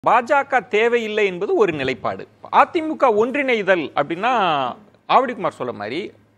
பாஜக தேவையில்லை என்பது ஒரு நிலைப்பாடு அதிமுக ஒன்றிணைதல் அப்படின்னா ஆவடிக்குமார் சொல்ல மாதிரி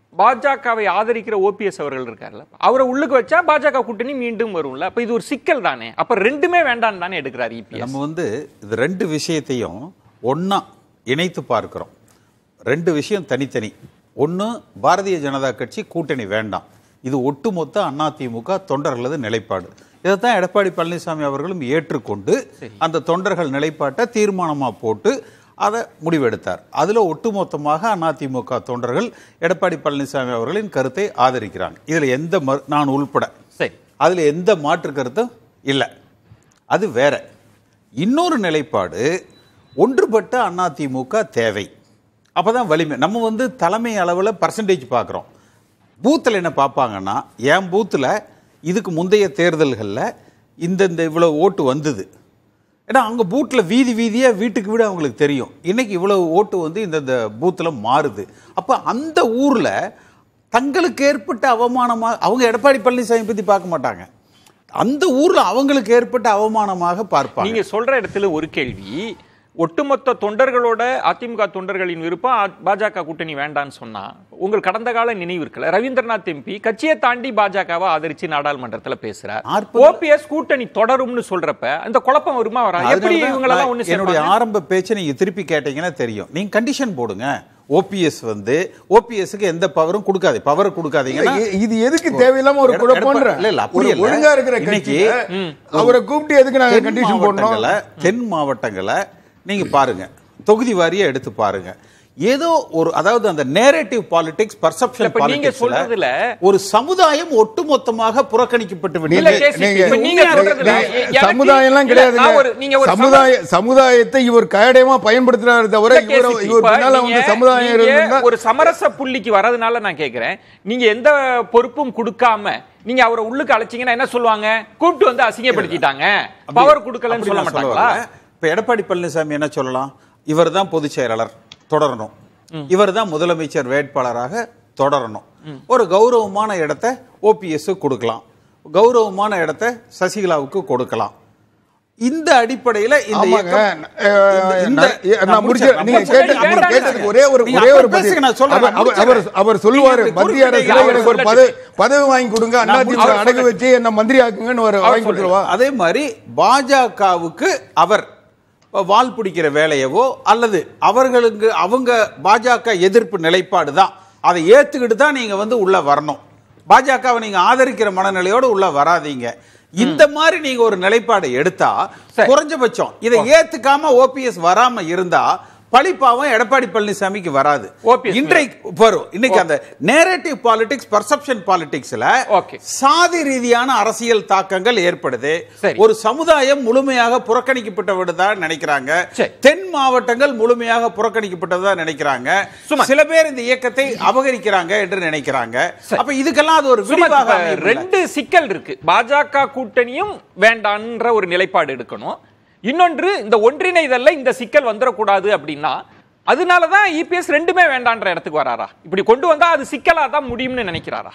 பாஜகவை ஆதரிக்கிற ஓபிஎஸ் அவர்கள் இருக்கார்ல அவரை உள்ளுக்கு வச்சா பாஜக கூட்டணி மீண்டும் வரும்ல அப்ப இது ஒரு சிக்கல் தானே அப்ப ரெண்டுமே வேண்டாம் தானே எடுக்கிறார் இபிஎஸ் நம்ம வந்து இது ரெண்டு விஷயத்தையும் ஒண்ணா இணைத்து பார்க்கிறோம் ரெண்டு விஷயம் தனித்தனி ஒன்று பாரதிய ஜனதா கட்சி கூட்டணி வேண்டாம் இது ஒட்டுமொத்த அதிமுக தொண்டர்களது நிலைப்பாடு இதைத்தான் எடப்பாடி பழனிசாமி அவர்களும் ஏற்றுக்கொண்டு அந்த தொண்டர்கள் நிலைப்பாட்டை தீர்மானமா போட்டு அதை முடிவெடுத்தார் அதுல ஒட்டுமொத்தமாக அதிமுக தொண்டர்கள் எடப்பாடி பழனிசாமி அவர்களின் கருத்தை ஆதரிக்கிறாங்க இதுல எந்த மறு- நான் உள்பட சரி அதுல எந்த மாற்று கருத்தும் இல்லை அது வேற இன்னொரு நிலைப்பாடு ஒன்றுபட்ட அதிமுக தேவை அப்பதான் வலிமை நம்ம வந்து தலைமை அளவில் பர்சன்டேஜ் பார்க்குறோம் பூத்தில் என்ன பார்ப்பாங்கன்னா என் பூத்தில் இதுக்கு முந்தைய தேர்தல்களில் இந்தந்த இவ்வளோ ஓட்டு வந்தது ஏன்னா அங்கே பூத்தில் வீதி வீதியாக வீட்டுக்கு வீடு அவங்களுக்கு தெரியும் இன்னைக்கு இவ்வளவு ஓட்டு வந்து இந்தந்த பூத்தில் மாறுது அப்போ அந்த ஊரில் தங்களுக்கு ஏற்பட்ட அவமானமாக அவங்க எடப்பாடி பழனிசாமி பற்றி பார்க்க மாட்டாங்க அந்த ஊரில் அவங்களுக்கு ஏற்பட்ட அவமானமாக பார்ப்பாங்க நீங்க சொல்ற இடத்துல ஒரு கேள்வி ஒட்டுமொத்த தொண்டர்களோட அதிமுக தொண்டர்களின் விருப்பம் அ- பாஜக கூட்டணி வேண்டான்னு சொன்னா உங்கள் கடந்த கால நினைவு இருக்குல்ல ரவீந்திரநாத் எம்பி கட்சியை தாண்டி பாஜகவை ஆதரிச்சு நாடாளுமன்றத்துல பேசுறார் நாற்பது- ஓபிஎஸ் கூட்டணி தொடரும்னு சொல்றப்ப அந்த குழப்பம் வருமா வரா எப்படி அதனாலதான் இவங்க எல்லாம் நான் ஒண்ணு என்னுடைய சேர்ப்பாங்க? ஆரம்ப பேச்சை நீங்க திருப்பி கேட்டீங்கன்னா தெரியும் நீங்க கண்டிஷன் போடுங்க ஓபிஎஸ் வந்து ஓபிஎஸ்க்கு எந்த பவரும் கொடுக்காது பவர் கொடுக்காதீங்கன்னா இல்ல, இ- இது எதுக்கு தேவையில்லாம ஒரு எட- குழப்பம்ன்ற இல்ல, இல்ல, அப்படி ஒரு இல்ல. ஒழுங்கா இருக்கிற இன்னைக்கு, கட்சியில அவரை கூப்பிட்டு எதுக்கு நாங்க தென் கண்டிஷன் போடணும் மாவட்டங்களை தென் மாவட்டங்களை நீங்க பாருங்க தொகுதி வாரியா எடுத்து பாருங்க ஏதோ ஒரு அதாவது அந்த நேரேட்டிவ் பாலிடிக்ஸ் பர்செப்ஷன் இப்ப நீங்க சொல்றதுல ஒரு சமுதாயம் ஒட்டுமொத்தமாக புறக்கணிக்கப்பட்டு இல்ல, விட்டது கேசி, நீங்க- இப்ப நீங்க சொல்றதுல நீங்க- எனக்கு- சமுதாயம் எல்லாம் இல்ல, கிடையாதுங்க நான் ஒரு- நீங்க ஒரு சமுதாய சமுதாயத்தை இவர் கயடயமா பயன்படுத்துறாரு தவிர இல்ல, இவர் கேசி, இவர் இப்ப பின்னால நீங்க- வந்து சமுதாயம் நீங்க இருந்தா ஒரு சமரச புள்ளிக்கு வரதுனால நான் கேக்குறேன் நீங்க எந்த பொறுப்பும் கொடுக்காம நீங்க அவரை உள்ளுக்கு அழைச்சீங்கன்னா என்ன சொல்லுவாங்க கூப்பிட்டு வந்து அசிங்கப்படுத்திட்டாங்க பவர் கொடுக்கலன்னு அப்படி சொல்ல நான் சொல்ல மாட்டாங்களா வரல. இப்ப எடப்பாடி பழனிசாமி என்ன சொல்லலாம் இவர் தான் பொதுச் செயலாளர் தொடரணும் இவர் தான் முதலமைச்சர் வேட்பாளராக தொடரணும் ஒரு கௌரவமான இடத்தை ஓபிஎஸ் கொடுக்கலாம் கௌரவமான இடத்தை சசிகலாவுக்கு கொடுக்கலாம் இந்த அடிப்படையில இந்த ஆமாங்க இயக்கம் அஹ், இந்த- நான் இந்த- நான் முடிச்ச முடிச்சேன், நீங்க முடிச்சேன். கேட்ட வேண்டாம், அவர் கேட்டதுக்கு ஒரே ஒரு நீங்க ஒரே ஒரு அப்புறம் பேசுங்க, பதில் நான் சொல்றேன், அவர்- நான் அவர் அவர் முடிச்சிடுறேன். அவர் சொல்லுவாரு நீங்க மத்திய அரசுல குறிப்பிட்ட எனக்கு ஒரு அவர் பதவி பதவி வாங்கி கொடுங்க நான் அதிமுக அவர் அடகு சொல்றேன். வச்சு என்ன மந்திரி ஆக்குங்கன்னு ஒரு வாங்கி கொடுத்துருவா அதே மாதிரி பாஜகவுக்கு அவர் வால் பிடிக்கிற வேலையவோ அல்லது அவர்களுக்கு அவங்க பாஜக எதிர்ப்பு நிலைப்பாடு தான் அதை ஏத்துக்கிட்டு தான் நீங்க வந்து உள்ள வரணும் பாஜகவை நீங்க ஆதரிக்கிற மனநிலையோட உள்ள வராதீங்க இந்த மாதிரி நீங்க ஒரு நிலைப்பாடு எடுத்தா சரி. குறைஞ்சபட்சம் இதை ஏத்துக்காம ஓபிஎஸ் வராம இருந்தா பழிப்பாவம் எடப்பாடி பழனிசாமிக்கு வராது OPS இன்றைக்கு வரும் இன்னைக்கு அந்த நேரேட்டிவ் பாலிடிக்ஸ் பர்செப்ஷன் பாலிடிக்ஸ்ல Okay. சாதி ரீதியான அரசியல் தாக்கங்கள் ஏற்படுது சரி. ஒரு சமுதாயம் முழுமையாக புறக்கணிக்கப்பட்டு விடுதா நினைக்கிறாங்க சரி. தென் மாவட்டங்கள் முழுமையாக புறக்கணிக்கப்பட்டதா நினைக்கிறாங்க சுமன். சில பேர் இந்த இயக்கத்தை அபகரிக்கிறாங்க என்று நினைக்கிறாங்க சரி. அப்ப இதுக்கெல்லாம் அது ஒரு சும்மா விரிவாக இப்ப அமையவில்லை. ரெண்டு சிக்கல் இருக்கு பாஜக கூட்டணியும் வேண்டான்ற ஒரு நிலைப்பாடு எடுக்கணும் இன்னொன்று இந்த ஒன்றிணைதல்ல இந்த சிக்கல் வந்துடக்கூடாது அப்படின்னா அதனாலதான் இபிஎஸ் ரெண்டுமே வேண்டான்ற இடத்துக்கு வராரா இப்படி கொண்டு வந்தா அது சிக்கலா தான் முடியும்னு நினைக்கிறாரா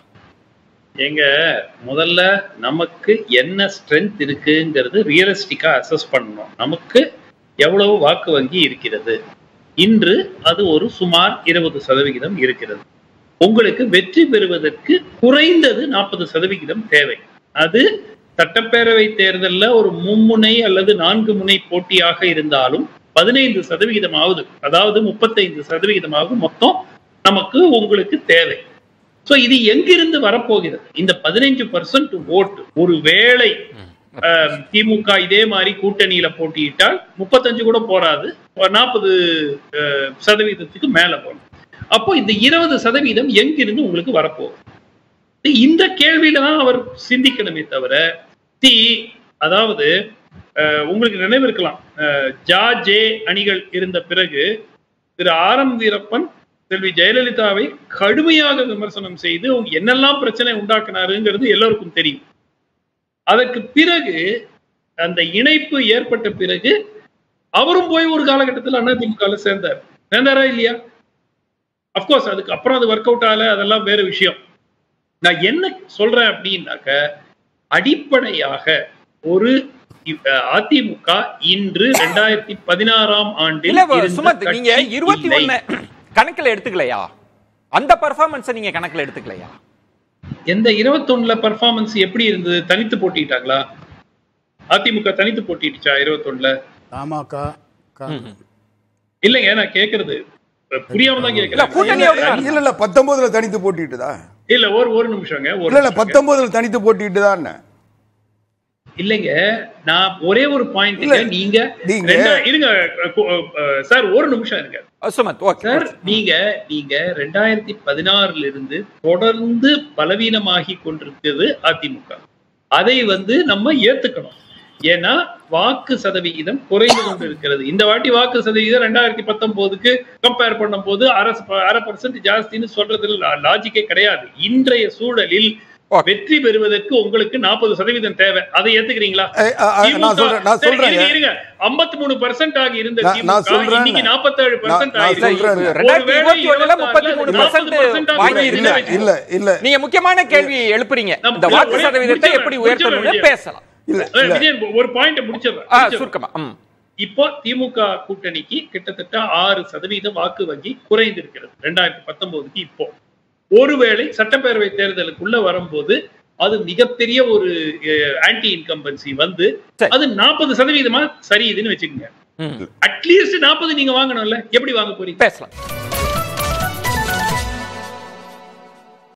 எங்க முதல்ல நமக்கு என்ன ஸ்ட்ரென்த் இருக்குங்கிறது ரியலிஸ்டிக்கா அசஸ் பண்ணணும் நமக்கு எவ்வளவு வாக்கு வங்கி இருக்கிறது இன்று அது ஒரு சுமார் இருபது சதவிகிதம் இருக்கிறது உங்களுக்கு வெற்றி பெறுவதற்கு குறைந்தது நாற்பது சதவிகிதம் தேவை அது சட்டப்பேரவை தேர்தல்ல ஒரு மும்முனை அல்லது நான்கு முனை போட்டியாக இருந்தாலும் பதினைந்து சதவிகிதமாவது அதாவது முப்பத்தைந்து சதவிகிதமாவது மொத்தம் நமக்கு உங்களுக்கு தேவை சோ இது எங்கிருந்து வரப்போகிறது இந்த பதினைஞ்சு பர்சன்ட் ஓட்டு ஒரு வேளை அஹ், திமுக இதே மாதிரி கூட்டணியில போட்டியிட்டால் முப்பத்தஞ்சு கூட போராது நாற்பது சதவீதத்துக்கு மேல போகும் அப்போ இந்த இருபது சதவீதம் எங்கிருந்து உங்களுக்கு வரப்போகுது இந்த கேள்வியில தான் அவர் சிந்திக்கணுமே தவிர தி அதாவது அஹ், உங்களுக்கு நினைவு இருக்கலாம் அஹ், ஜா ஜே அணிகள் இருந்த பிறகு திரு ஆர் எம் வீரப்பன் செல்வி ஜெயலலிதாவை கடுமையாக விமர்சனம் செய்து அவங்க என்னெல்லாம் பிரச்சனை உண்டாக்குனாருங்கிறது எல்லோருக்கும் தெரியும் அதற்கு பிறகு அந்த இணைப்பு ஏற்பட்ட பிறகு அவரும் போய் ஒரு காலகட்டத்தில் அதிமுக சேர்ந்தார் சேர்ந்தாரா இல்லையா அப்கோர்ஸ் அதுக்கு அப்புறம் அது ஒர்க் அவுட் ஆகல அதெல்லாம் வேற விஷயம் நான் என்ன சொல்றேன் அப்படின்னாக்க அடிப்படையாக ஒரு இப்ப அதிமுக இன்று ரெண்டாயிரத்தி பதினாறாம் ஆண்டில் இல்ல இருந்த சுமத் நீங்க கட்சி இருபத்தி இல்லை. ஒண்ணு கணக்குல எடுத்துக்கலையா அந்த பர்ஃபார்மன்ஸை நீங்க கணக்குல எடுத்துக்கலையா எந்த இருபத்தொன்னுல பர்ஃபார்மன்ஸ் எப்படி இருந்தது தனித்து போட்டிட்டாங்களா அதிமுக தனித்து போட்டிடுச்சா இருபத்தொன்னுல தமாக க- இல்லைங்க நான் கேக்குறது புரியாம தான் இல்ல கேக்குறேன் கூட்டணியோட தான். இல்ல இல்ல பத்தொன்பதுல தனித்து போட்டிட்டுதா இல்ல ஒரு ஒரு நிமிஷங்க ஒரு இல்ல இல்ல நிமிஷங்க. பத்தொன்பதுல தனித்து போட்டிட்டுதான் இல்லைங்க நான் ஒரே ஒரு பாயிண்ட் இல்ல, நீங்க நீங்க- ரெண்டா- இருங்க கு- அஹ், சார் ஒரு நிமிஷம் இருங்க சுமத் ஓகே சார் நீங்க நீங்க ரெண்டாயிரத்தி பதினாறுல இருந்து தொடர்ந்து பலவீனமாகி கொண்டிருக்கிறது அதிமுக அதை வந்து நம்ம ஏத்துக்கணும் ஏன்னா வாக்கு சதவிகிதம் குறைந்து கொண்டிருக்கிறது இந்த வாட்டி வாக்கு சதவிகிதம் ரெண்டாயிரத்தி பத்தொன்பதுக்கு கம்பேர் பண்ணும்போது அரசு அரை பர்சன்ட் ஜாஸ்தின்னு சொல்றதுல லாஜிக்கே கிடையாது இன்றைய சூழலில் Okay. வெற்றி பெறுவதற்கு உங்களுக்கு நாற்பது சதவீதம் தேவை அதை ஏத்துக்கிறீங்களா ஏய், அ, அ, நான் சொல்றேன், நான் சொல்றேங்க. இருங்க ஐம்பத்தி மூணு பர்சன்ட் ஆகி இருந்த நான்- நான் திமுக சொல்றேன். இன்னைக்கு நாற்பத்தேழு பர்சன்ட் நான் ஆகி சொல்றேன். இருக்கு. ரெண்டாயிரத்தி ஒருவேளை இருபத்தி ஒண்ணுல முப்பத்தி மூணு 40% பர்சன்ட் ஆக வாங்கி இல்ல இருக்கு இல்ல இல்ல நீங்க முக்கியமான கேள்வி எழுப்புறீங்க நம்ம இந்த வாக்கு ஒரே- சதவீதத்தை முடிச்சிடுறேன், எப்படி முடிச்சிடுறேன் உயர்த்தணும் விஜய். பேசலாம் இல்ல அஹ் இல்ல விஜயன் ஒரு பாயிண்ட் முடிச்சிடுறேன் ஆ, முடிச்சிடுறேன். சுருக்கமா ம். இப்போ திமுக கூட்டணிக்கு கிட்டத்தட்ட ஆறு சதவீதம் வாக்கு வங்கி குறைந்திருக்கிறது ரெண்டாயிரத்தி பத்தொன்பதுக்கு இப்போ ஒருவேளை சட்டப்பேரவை தேர்தலுக்குள்ள வரும்போது அது மிகப்பெரிய ஒரு ஆன்டி இன்கம்பன்சி வந்து சரி. அது நாற்பது சதவீதமா சரியுதுன்னு வச்சுக்கோங்க ம். அட்லீஸ்ட் நாற்பது நீங்க வாங்கணும்ல எப்படி வாங்க போறீங்க பேசலாம்